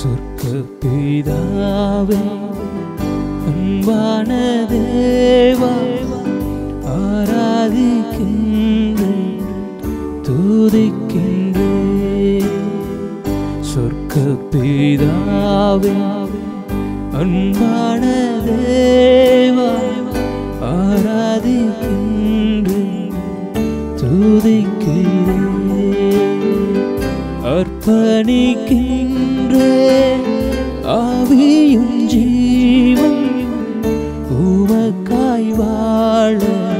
சொர்க்க பிதாவே அன்பான தேவா ஆராதிக்கின்றேன் துதிக்கின்றேன் சொர்க்க பிதாவே அன்பான தேவா ஆராதிக்கின்றேன் துதிக்கிறேன் அர்ப்பணிக்கின்றேன் ஆவியும் ஜீவன் உமக்காய் வாழ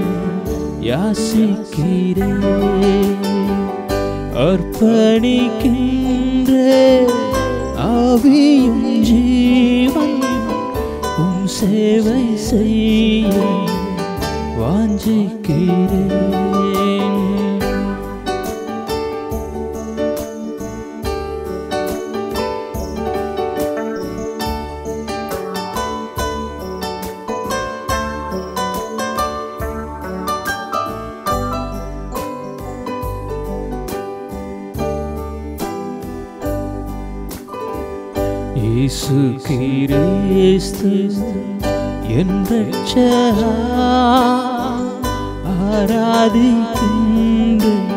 யாசிக்கிறேன் அர்ப்பணிக்கின்றேன் ஆவியும் ஜீவன் உம் சேவை செய்ய வாஞ்சிக்கிறேன் இயேசு கிறிஸ்து என் ரட்சகா ஆராதிக்கின்றேன்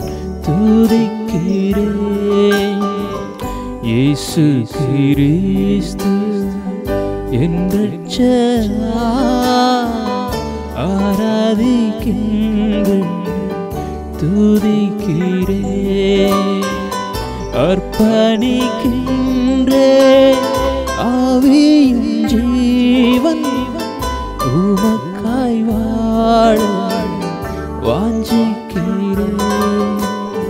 துதிக்கிறேன் இயேசு கிறிஸ்து என் ரட்சகா ஆராதிக்கின்றேன் துதிக்கிறேன் அர்ப்பணிக்கின்றே ஆவியும் ஜீவன் உமக்காய் வாழ வாஞ்சிக்கிறேன்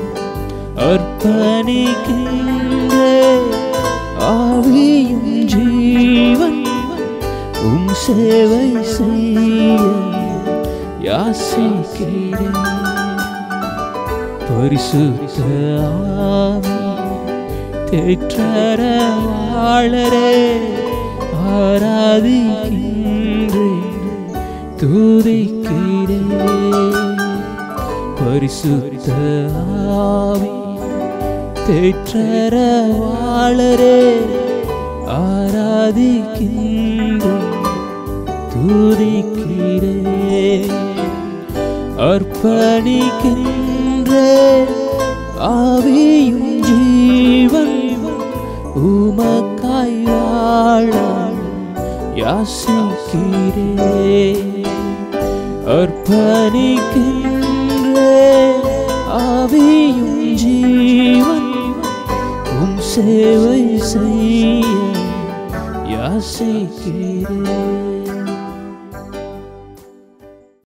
அர்ப்பணிக்கின்றே ஆவியும் ஜீவன் உம் சேவை செய்ய யாசிக்கிறேன் பரிசுத்த ஆவி தேற்றர வாழரே ஆராதிக்கின்றேன் துதிக்கிறேன் பரிசுத்த ஆவி தேற்றர வாழரே ஆராதிக்கின்றேன் துதிக்கிறேன் அர்ப்பணிக்கின்றேன் ஆவியும் ஜீவன் உமக்காய் வாழ யாசிக்கிறேன் அர்ப்பணிக்கின்றேன் ஆவியும் ஜீவன் உம் சேவை செய்ய யாசிக்கிறேன்